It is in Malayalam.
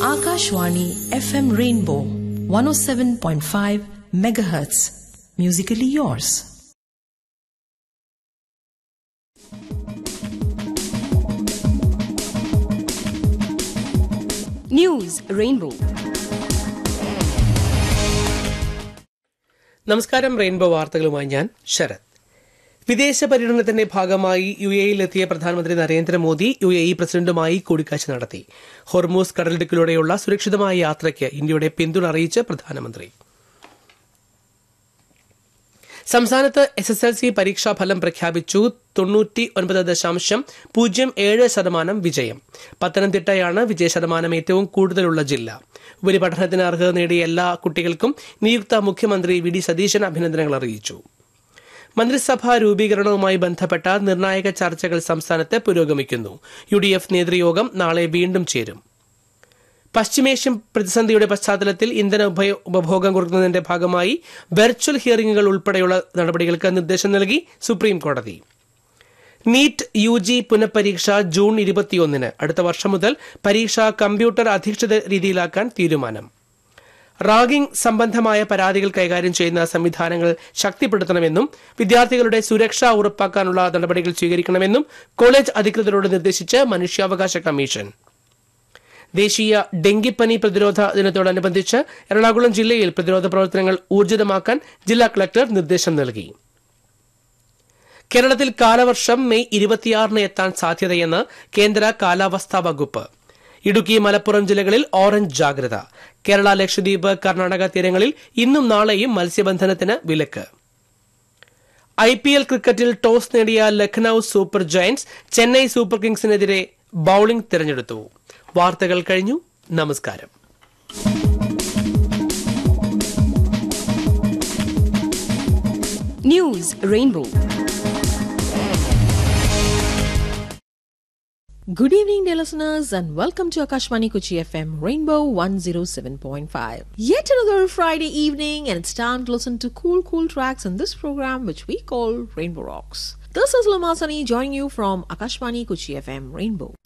Akashwani FM Rainbow 107.5 megahertz. Musically yours. News rainbow നമസ്കാരം റെയിൻബോ വാർത്തകളുമായി ഞാൻ ശരത് വിദേശ പര്യടനത്തിന്റെ ഭാഗമായി യു എയിലെത്തിയ പ്രധാനമന്ത്രി നരേന്ദ്രമോദി യു എ ഇ പ്രസിഡന്റുമായി കൂടിക്കാഴ്ച നടത്തി ഹൊർമൂസ് കടലിടുക്കിലൂടെയുള്ള സുരക്ഷിതമായ യാത്രയ്ക്ക് ഇന്ത്യയുടെ പിന്തുണ അറിയിച്ച് പ്രധാനമന്ത്രി സംസ്ഥാനത്ത് എസ് എസ് എൽ സി പരീക്ഷാ ഫലം പ്രഖ്യാപിച്ചു തൊണ്ണൂറ്റി ഒൻപത് ദശാംശം പൂജ്യം ഏഴ് ശതമാനം വിജയം പത്തനംതിട്ടയാണ് വിജയ ശതമാനം ഏറ്റവും കൂടുതലുള്ള ജില്ല ഉപരിപഠനത്തിന് അർഹത നേടിയ എല്ലാ കുട്ടികൾക്കും നിയുക്ത മുഖ്യമന്ത്രി വി ഡി സതീശൻ അഭിനന്ദനങ്ങൾ അറിയിച്ചു മന്ത്രിസഭാ രൂപീകരണവുമായി ബന്ധപ്പെട്ട നിർണായക ചർച്ചകൾ സംസ്ഥാനത്ത് പുരോഗമിക്കുന്നു യു ഡി എഫ് നേതൃയോഗം നാളെ വീണ്ടും ചേരും പശ്ചിമേഷ്യൻ പ്രതിസന്ധിയുടെ പശ്ചാത്തലത്തിൽ ഇന്ധന ഉപയ- ഉപഭോഗം കുറയ്ക്കുന്നതിന്റെ ഭാഗമായി വെർച്വൽ ഹിയറിംഗുകൾ ഉൾപ്പെടെയുള്ള നടപടികൾക്ക് നിർദ്ദേശം നൽകി സുപ്രീം കോടതി നീറ്റ് യു ജി പുനഃപരീക്ഷ ജൂൺ ഇരുപത്തിയൊന്നിന് അടുത്ത വർഷം മുതൽ പരീക്ഷ കമ്പ്യൂട്ടർ അധിഷ്ഠിത രീതിയിലാക്കാൻ തീരുമാനം റാഗിംഗ് സംബന്ധമായ പരാതികൾ കൈകാര്യം ചെയ്യുന്ന സംവിധാനങ്ങൾ ശക്തിപ്പെടുത്തണമെന്നും വിദ്യാർത്ഥികളുടെ സുരക്ഷ ഉറപ്പാക്കാനുള്ള നടപടികൾ സ്വീകരിക്കണമെന്നും കോളേജ് അധികൃതരോട് നിർദ്ദേശിച്ച് മനുഷ്യാവകാശ കമ്മീഷൻ ദേശീയ ഡെങ്കിപ്പനി പ്രതിരോധ ദിനത്തോടനുബന്ധിച്ച് എറണാകുളം ജില്ലയിൽ പ്രതിരോധ പ്രവർത്തനങ്ങൾ ഊർജിതമാക്കാൻ ജില്ലാ കളക്ടർ നിർദ്ദേശം നൽകി കേരളത്തിൽ കാലവർഷം മെയ് ഇരുപത്തിയാറിന് എത്താൻ സാധ്യതയെന്ന് കേന്ദ്ര കാലാവസ്ഥാ വകുപ്പ് ഇടുക്കി മലപ്പുറം ജില്ലകളിൽ ഓറഞ്ച് ജാഗ്രത കേരള ലക്ഷദ്വീപ് കർണാടക തീരങ്ങളിൽ ഇന്നും നാളെയും മത്സ്യബന്ധനത്തിന് വിലക്ക് ഐ പി എൽ ക്രിക്കറ്റിൽ ടോസ് നേടിയ Lucknow super giants Chennai super കിങ്സിനെതിരെ ബൌളിംഗ് തിരഞ്ഞെടുത്തു വാർത്തകൾ കഴിഞ്ഞു നമസ്കാരം news rainbow Good evening, dear listeners, and welcome to Akashwani Kochi FM Rainbow 107.5. Yet another Friday evening, and it's time to listen to cool, cool tracks in this program, which we call Rainbow Rocks. This is Lama Sani joining you from Akashwani Kochi FM Rainbow.